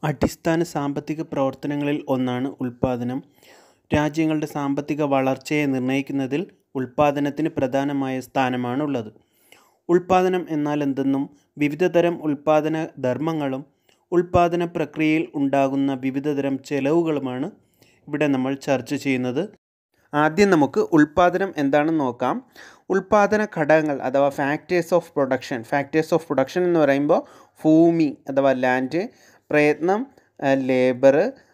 അടിസ്ഥാന സാമ്പത്തിക പ്രവർത്തനങ്ങളിൽ ഒന്നാണ് ഉൽപ്പാദനം. രാജ്യങ്ങളുടെ സാമ്പത്തിക വളർച്ചയെ നിർണ്ണയിക്കുന്നതിൽ ഉൽപ്പാദനത്തിന് പ്രധാനമായ സ്ഥാനമാണുള്ളത്. ഉൽപ്പാദനം എന്നാലെന്തെന്നും വിവിധതരം ഉൽപ്പാദന ധർമ്മങ്ങളും ഉൽപ്പാദന പ്രക്രിയയിൽ ഉണ്ടാകുന്ന വിവിധതരം ചെലവുകളുമാണ് ഇവിടെ നമ്മൾ ചർച്ച ചെയ്യുന്നത്. ആദ്യം നമുക്ക് ഉൽപ്പാദനം എന്താണെന്ന് നോക്കാം. ഉൽപ്പാദന ഘടകങ്ങൾ അഥവാ factors of production factors of production എന്ന് പറയുമ്പോൾ ഭൂമി അഥവാ ലാൻഡ്, പ്രയത്നം ലേബർ,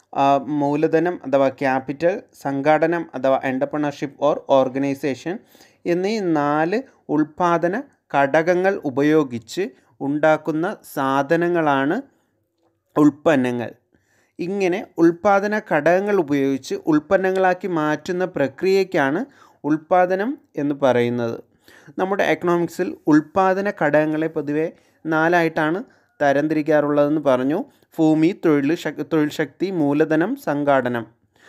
മൂലധനം അഥവാ ക്യാപിറ്റൽ, സംഘാടനം അഥവാ എൻ്റർപ്രണർഷിപ്പ് ഓർ ഓർഗനൈസേഷൻ എന്നീ നാല് ഉൽപ്പാദന ഘടകങ്ങൾ ഉപയോഗിച്ച് ഉണ്ടാക്കുന്ന സാധനങ്ങളാണ് ഉൽപ്പന്നങ്ങൾ. ഇങ്ങനെ ഉൽപ്പാദന ഘടകങ്ങൾ ഉപയോഗിച്ച് ഉൽപ്പന്നങ്ങളാക്കി മാറ്റുന്ന പ്രക്രിയയ്ക്കാണ് ഉൽപ്പാദനം എന്ന് പറയുന്നത്. നമ്മുടെ എക്കണോമിക്സിൽ ഉൽപ്പാദന ഘടകങ്ങളെ പൊതുവെ നാലായിട്ടാണ് തരംതിരിക്കാറുള്ളതെന്ന് പറഞ്ഞു. ഭൂമി, തൊഴിൽ തൊഴിൽ ശക്തി, മൂലധനം, സംഘാടനം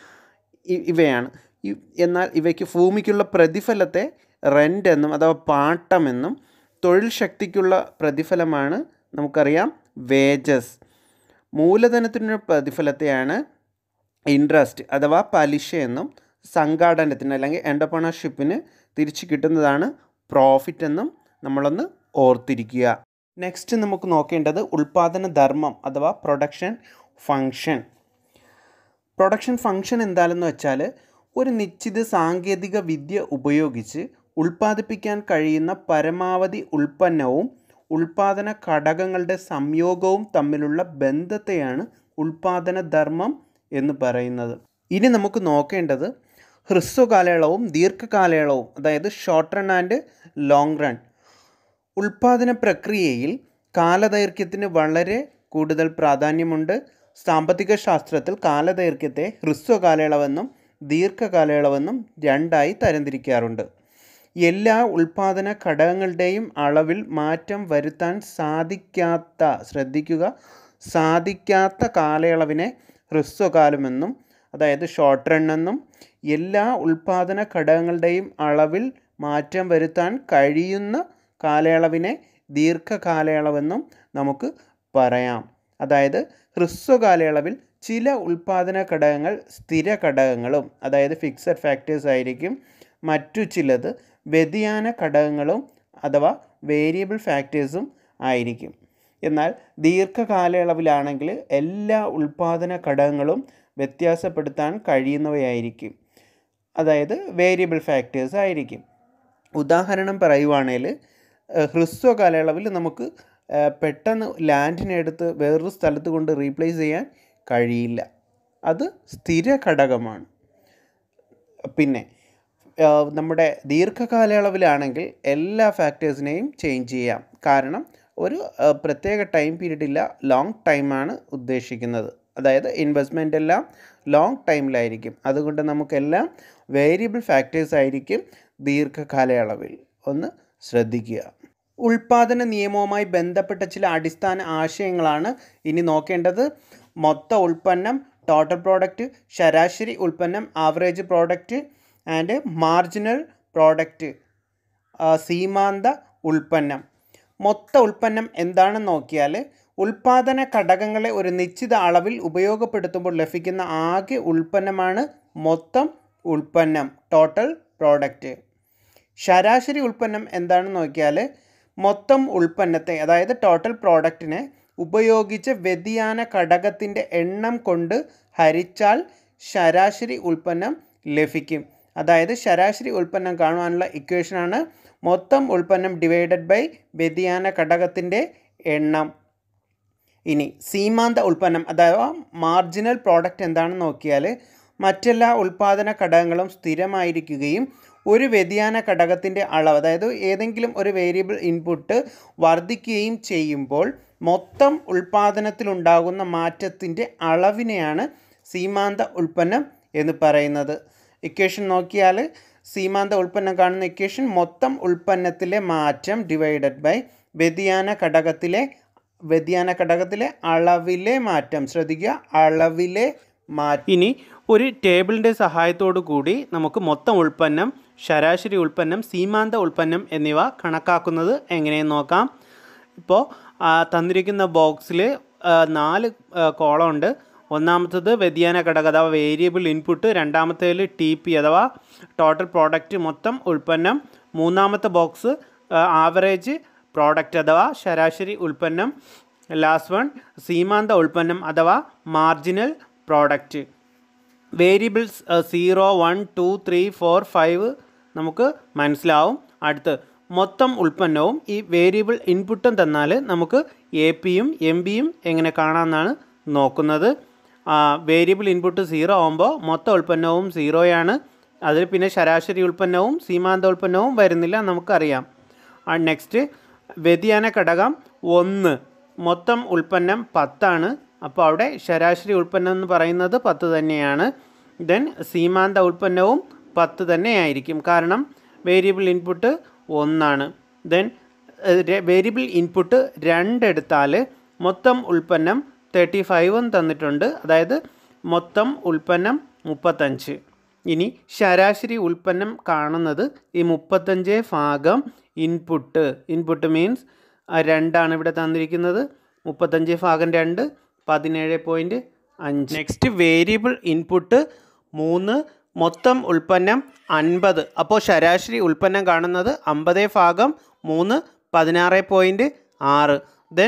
ഇവയാണ്. എന്നാൽ ഇവയ്ക്ക് ഭൂമിക്കുള്ള പ്രതിഫലത്തെ റെൻ്റ് എന്നും അഥവാ പാട്ടം എന്നും തൊഴിൽ ശക്തിക്കുള്ള പ്രതിഫലമാണ് നമുക്കറിയാം വേജസ്. മൂലധനത്തിനുള്ള പ്രതിഫലത്തെയാണ് ഇൻട്രസ്റ്റ് അഥവാ പലിശ എന്നും സംഘാടനത്തിന് അല്ലെങ്കിൽ എൻ്റർപ്രണർഷിപ്പിന് തിരിച്ചു കിട്ടുന്നതാണ് പ്രോഫിറ്റ് എന്നും നമ്മളൊന്ന് ഓർത്തിരിക്കുക. നെക്സ്റ്റ് നമുക്ക് നോക്കേണ്ടത് ഉൽപ്പാദന ധർമ്മം അഥവാ പ്രൊഡക്ഷൻ ഫംഗ്ഷൻ. പ്രൊഡക്ഷൻ ഫംഗ്ഷൻ എന്താണെന്ന് വെച്ചാൽ ഒരു നിശ്ചിത സാങ്കേതിക വിദ്യ ഉപയോഗിച്ച് ഉൽപ്പാദിപ്പിക്കാൻ കഴിയുന്ന പരമാവധി ഉൽപ്പന്നവും ഉൽപ്പാദന ഘടകങ്ങളുടെ സംയോഗവും തമ്മിലുള്ള ബന്ധത്തെയാണ് ഉൽപ്പാദന ധർമ്മം എന്ന് പറയുന്നത്. ഇനി നമുക്ക് നോക്കേണ്ടത് ഹ്രസ്വകാലയളവും ദീർഘകാലയളവും അതായത് short run and long run. ഉൽപ്പാദന പ്രക്രിയയിൽ കാലദൈർഘ്യത്തിന് വളരെ കൂടുതൽ പ്രാധാന്യമുണ്ട്. സാമ്പത്തിക ശാസ്ത്രത്തിൽ കാലദൈർഘ്യത്തെ ഹ്രസ്വകാലയളവെന്നും ദീർഘകാലയളവെന്നും രണ്ടായി തരംതിരിക്കാറുണ്ട്. എല്ലാ ഉൽപ്പാദന ഘടകങ്ങളുടെയും അളവിൽ മാറ്റം വരുത്താൻ സാധിക്കാത്ത ശ്രദ്ധിക്കുക സാധിക്കാത്ത കാലയളവിനെ ഹ്രസ്വകാലമെന്നും അതായത് ഷോർട്ട് റൺ എന്നും എല്ലാ ഉൽപ്പാദന ഘടകങ്ങളുടെയും അളവിൽ മാറ്റം വരുത്താൻ കഴിയുന്ന കാലയളവിനെ ദീർഘകാലയളവെന്നും നമുക്ക് പറയാം. അതായത് ഹ്രസ്വകാലയളവിൽ ചില ഉൽപ്പാദന ഘടകങ്ങൾ സ്ഥിര ഘടകങ്ങളും അതായത് ഫിക്സഡ് ഫാക്ടേഴ്സ് ആയിരിക്കും. മറ്റു ചിലത് വ്യതിയാന ഘടകങ്ങളും അഥവാ വേരിയബിൾ ഫാക്ടേഴ്സും ആയിരിക്കും. എന്നാൽ ദീർഘകാലയളവിലാണെങ്കിൽ എല്ലാ ഉൽപ്പാദന ഘടകങ്ങളും വ്യത്യാസപ്പെടുത്താൻ കഴിയുന്നവയായിരിക്കും. അതായത് വേരിയബിൾ ഫാക്ടേഴ്സ് ആയിരിക്കും. ഉദാഹരണം പറയുവാണേൽ ഹ്രസ്വകാലയളവിൽ നമുക്ക് പെട്ടെന്ന് ലാൻഡിനെ എടുത്ത് വേറൊരു സ്ഥലത്ത് കൊണ്ട് റീപ്ലേസ് ചെയ്യാൻ കഴിയില്ല. അത് സ്ഥിര ഘടകമാണ്. പിന്നെ നമ്മുടെ ദീർഘകാലയളവിലാണെങ്കിൽ എല്ലാ ഫാക്ടേഴ്സിനെയും ചേഞ്ച് ചെയ്യാം. കാരണം ഒരു പ്രത്യേക ടൈം പീരീഡ് ഇല്ല ലോങ് ടൈമാണ് ഉദ്ദേശിക്കുന്നത്. അതായത് ഇൻവെസ്റ്റ്മെൻ്റ് എല്ലാം ലോങ് ടൈമിലായിരിക്കും. അതുകൊണ്ട് നമുക്കെല്ലാം വേരിയബിൾ ഫാക്ടേഴ്സ് ആയിരിക്കും ദീർഘകാലയളവിൽ. ഒന്ന് ശ്രദ്ധിക്കുക. ഉൽപ്പാദന നിയമവുമായി ബന്ധപ്പെട്ട ചില അടിസ്ഥാന ആശയങ്ങളാണ് ഇനി നോക്കേണ്ടത്. മൊത്ത ഉൽപ്പന്നം ടോട്ടൽ പ്രോഡക്റ്റ്, ശരാശരി ഉൽപ്പന്നം average product and marginal product, സീമാന്ത ഉൽപ്പന്നം. മൊത്ത ഉൽപ്പന്നം എന്താണെന്ന് നോക്കിയാൽ ഉൽപ്പാദന ഘടകങ്ങളെ ഒരു നിശ്ചിത അളവിൽ ഉപയോഗപ്പെടുത്തുമ്പോൾ ലഭിക്കുന്ന ആകെ ഉൽപ്പന്നമാണ് മൊത്തം ഉൽപ്പന്നം ടോട്ടൽ പ്രോഡക്റ്റ്. ശരാശരി ഉൽപ്പന്നം എന്താണെന്ന് നോക്കിയാൽ മൊത്തം ഉൽപ്പന്നത്തെ അതായത് ടോട്ടൽ പ്രോഡക്റ്റിനെ ഉപയോഗിച്ച വ്യതിയാന ഘടകത്തിൻ്റെ എണ്ണം കൊണ്ട് ഹരിച്ചാൽ ശരാശരി ഉൽപ്പന്നം ലഭിക്കും. അതായത് ശരാശരി ഉൽപ്പന്നം കാണുവാനുള്ള ഇക്വേഷനാണ് മൊത്തം ഉൽപ്പന്നം ഡിവൈഡഡ് ബൈ വ്യതിയാന ഘടകത്തിൻ്റെ എണ്ണം. ഇനി സീമാന്ത ഉൽപ്പന്നം അഥവാ മാർജിനൽ പ്രോഡക്റ്റ് എന്താണെന്ന് നോക്കിയാൽ മറ്റെല്ലാ ഉൽപ്പാദന ഘടകങ്ങളും സ്ഥിരമായിരിക്കുകയും ഒരു വ്യതിയാന ഘടകത്തിൻ്റെ അളവ് അതായത് ഏതെങ്കിലും ഒരു വേരിയബിൾ ഇൻപുട്ട് വർദ്ധിക്കുകയും ചെയ്യുമ്പോൾ മൊത്തം ഉൽപ്പാദനത്തിലുണ്ടാകുന്ന മാറ്റത്തിൻ്റെ അളവിനെയാണ് സീമാന്ത ഉൽപ്പന്നം എന്ന് പറയുന്നത്. ഇക്വേഷൻ നോക്കിയാൽ സീമാന്ത ഉൽപ്പന്നം കാണുന്ന ഇക്വേഷൻ മൊത്തം ഉൽപ്പന്നത്തിലെ മാറ്റം ഡിവൈഡഡ് ബൈ വ്യതിയാന ഘടകത്തിലെ വ്യതിയാന ഘടകത്തിലെ അളവിലെ മാറ്റം ശ്രദ്ധിക്കുക അളവിലെ മാറ്റം. ഇനി ഒരു ടേബിളിൻ്റെ സഹായത്തോടു കൂടി നമുക്ക് മൊത്തം ഉൽപ്പന്നം, ശരാശരി ഉൽപ്പന്നം, സീമാന്ത ഉൽപ്പന്നം എന്നിവ കണക്കാക്കുന്നത് എങ്ങനെയെന്ന് നോക്കാം. ഇപ്പോൾ തന്നിരിക്കുന്ന ബോക്സിൽ ആ, നാല് കോളം ഉണ്ട് ഒന്നാമത്തത് വ്യതിയാന ഘടകം അഥവാ വേരിയബിൾ ഇൻപുട്ട് രണ്ടാമത്തേൽ ടി പി അഥവാ ടോട്ടൽ പ്രോഡക്റ്റ് മൊത്തം ഉൽപ്പന്നം മൂന്നാമത്തെ ബോക്സ് ആവറേജ് പ്രോഡക്റ്റ് അഥവാ ശരാശരി ഉൽപ്പന്നം ലാസ്റ്റ് വൺ സീമാന്ത ഉൽപ്പന്നം അഥവാ marginal product variables zero one two three four five നമുക്ക് മനസ്സിലാവും അടുത്ത് മൊത്തം ഉൽപ്പന്നവും ഈ വേരിയബിൾ ഇൻപുട്ടും തന്നാൽ നമുക്ക് എ പിയും എം ബിയും എങ്ങനെ കാണാമെന്നാണ് നോക്കുന്നത് വേരിയബിൾ ഇൻപുട്ട് സീറോ ആകുമ്പോൾ മൊത്തം ഉൽപ്പന്നവും സീറോയാണ് അതിൽ പിന്നെ ശരാശരി ഉൽപ്പന്നവും സീമാന്ത ഉൽപ്പന്നവും വരുന്നില്ല നമുക്കറിയാം നെക്സ്റ്റ് വ്യതിയാന ഘടകം ഒന്ന് മൊത്തം ഉൽപ്പന്നം പത്താണ് അപ്പോൾ അവിടെ ശരാശരി ഉൽപ്പന്നം എന്ന് പറയുന്നത് പത്ത് തന്നെയാണ് ദെൻ സീമാന്ത ഉൽപ്പന്നവും പത്ത് തന്നെയായിരിക്കും കാരണം വേരിയബിൾ ഇൻപുട്ട് ഒന്നാണ് ദെൻ വേരിയബിൾ ഇൻപുട്ട് രണ്ടെടുത്താൽ മൊത്തം ഉൽപ്പന്നം തേർട്ടി ഫൈവും തന്നിട്ടുണ്ട് അതായത് മൊത്തം ഉൽപ്പന്നം മുപ്പത്തഞ്ച് ഇനി ശരാശരി ഉൽപ്പന്നം കാണുന്നത് ഈ മുപ്പത്തഞ്ച് ഭാഗം ഇൻപുട്ട് ഇൻപുട്ട് മീൻസ് രണ്ടാണ് ഇവിടെ തന്നിരിക്കുന്നത് മുപ്പത്തഞ്ച് ഭാഗം രണ്ട് പതിനേഴ് പോയിൻറ്റ് അഞ്ച് നെക്സ്റ്റ് വേരിയബിൾ ഇൻപുട്ട് മൂന്ന് മൊത്തം ഉൽപ്പന്നം അൻപത് അപ്പോൾ ശരാശരി ഉൽപ്പന്നം കാണുന്നത് അമ്പത് ഭാഗം മൂന്ന് പതിനാറ് പോയിൻറ്റ് ആറ് ദെൻ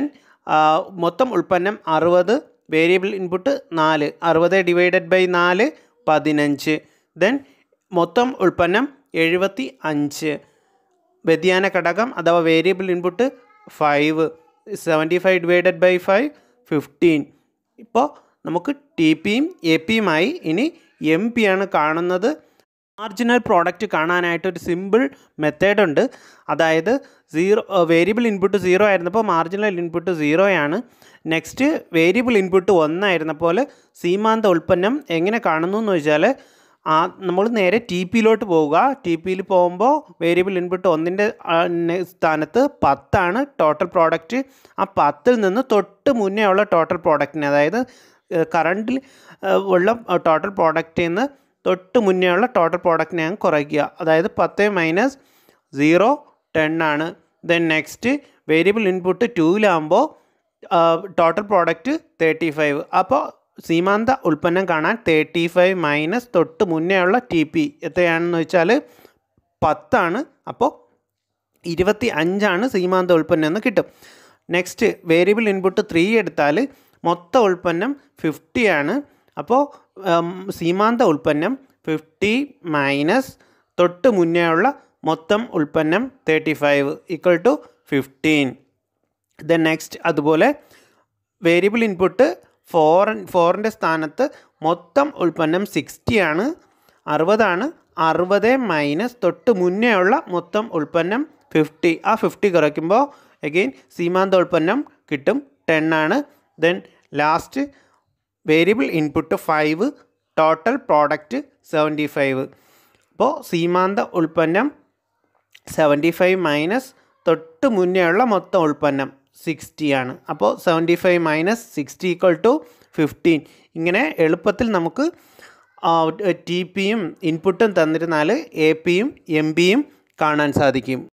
മൊത്തം ഉൽപ്പന്നം അറുപത് വേരിയബിൾ ഇൻപുട്ട് നാല് അറുപത് ഡിവൈഡഡ് ബൈ നാല് പതിനഞ്ച് ദെൻ മൊത്തം ഉൽപ്പന്നം എഴുപത്തി അഞ്ച് വ്യതിയാന ഘടകം അഥവാ variable input five seventy five divided by five fifteen ഇപ്പോൾ നമുക്ക് ടി പിയും എ പിയുമായി ഇനി എം പി ആണ് കാണുന്നത് മാർജിനൽ പ്രോഡക്റ്റ് കാണാനായിട്ട് ഒരു സിമ്പിൾ മെത്തേഡ് ഉണ്ട് അതായത് സീറോ വേരിയബിൾ ഇൻപുട്ട് സീറോ ആയിരുന്നപ്പോൾ മാർജിനൽ ഇൻപുട്ട് സീറോയാണ് നെക്സ്റ്റ് വേരിയബിൾ ഇൻപുട്ട് ഒന്നായിരുന്നപ്പോൾ സീമാന്ത ഉൽപ്പന്നം എങ്ങനെ കാണുന്നു എന്ന് വെച്ചാൽ ആ നമ്മൾ നേരെ ടി പിയിലോട്ട് പോവുക ടി പിയിൽ പോകുമ്പോൾ വേരിയബിൾ ഇൻപുട്ട് ഒന്നിൻ്റെ സ്ഥാനത്ത് പത്താണ് ടോട്ടൽ പ്രോഡക്റ്റ് ആ പത്തിൽ നിന്ന് തൊട്ട് മുന്നേ ഉള്ള ടോട്ടൽ പ്രോഡക്റ്റിന് അതായത് കറണ്ടിൽ ഉള്ള ടോട്ടൽ പ്രോഡക്റ്റിൽ നിന്ന് തൊട്ട് മുന്നേ ഉള്ള ടോട്ടൽ പ്രോഡക്റ്റിനെ ഞാൻ കുറയ്ക്കുക അതായത് പത്ത് മൈനസ് സീറോ ടെൻ ആണ് ദെൻ നെക്സ്റ്റ് വേരിയബിൾ ഇൻപുട്ട് ടൂവിലാകുമ്പോൾ ടോട്ടൽ പ്രോഡക്റ്റ് തേർട്ടി ഫൈവ് അപ്പോൾ സീമാന്ത ഉൽപ്പന്നം കാണാൻ തേർട്ടി ഫൈവ് മൈനസ് തൊട്ട് മുന്നേ ഉള്ള ടി പി എത്രയാണെന്ന് വെച്ചാൽ പത്താണ് അപ്പോൾ ഇരുപത്തി അഞ്ചാണ് സീമാന്ത ഉൽപ്പന്നം എന്ന് കിട്ടും നെക്സ്റ്റ് വേരിയബിൾ ഇൻപുട്ട് ത്രീ എടുത്താൽ മൊത്തം ഉൽപ്പന്നം ഫിഫ്റ്റി ആണ് അപ്പോൾ സീമാന്ത ഉൽപ്പന്നം ഫിഫ്റ്റി മൈനസ് തൊട്ട് മുന്നേ ഉള്ള മൊത്തം ഉൽപ്പന്നം thirty five equal to fifteen then next അതുപോലെ വേരിയബിൾ ഇൻപുട്ട് ഫോർ ഫോറിൻ്റെ സ്ഥാനത്ത് മൊത്തം ഉൽപ്പന്നം സിക്സ്റ്റി ആണ് അറുപതാണ് അറുപത് മൈനസ് തൊട്ട് മുന്നേ ഉള്ള മൊത്തം ഉൽപ്പന്നം ഫിഫ്റ്റി ആ ഫിഫ്റ്റി കുറയ്ക്കുമ്പോൾ അഗെയിൻ സീമാന്ത ഉൽപ്പന്നം കിട്ടും ടെൻ ആണ് then last variable input five total product seventy five അപ്പോൾ സീമാന്ത ഉൽപ്പന്നം സെവൻറ്റി ഫൈവ് മൈനസ് തൊട്ട് മുന്നേ ഉള്ള മൊത്തം ഉൽപ്പന്നം സിക്സ്റ്റി ആണ് അപ്പോൾ seventy five minus sixty equal to fifteen ഇങ്ങനെ എളുപ്പത്തിൽ നമുക്ക് ടി പിയും ഇൻപുട്ടും തന്നിരുന്നാൽ എ പിയും എം പിയും കാണാൻ സാധിക്കും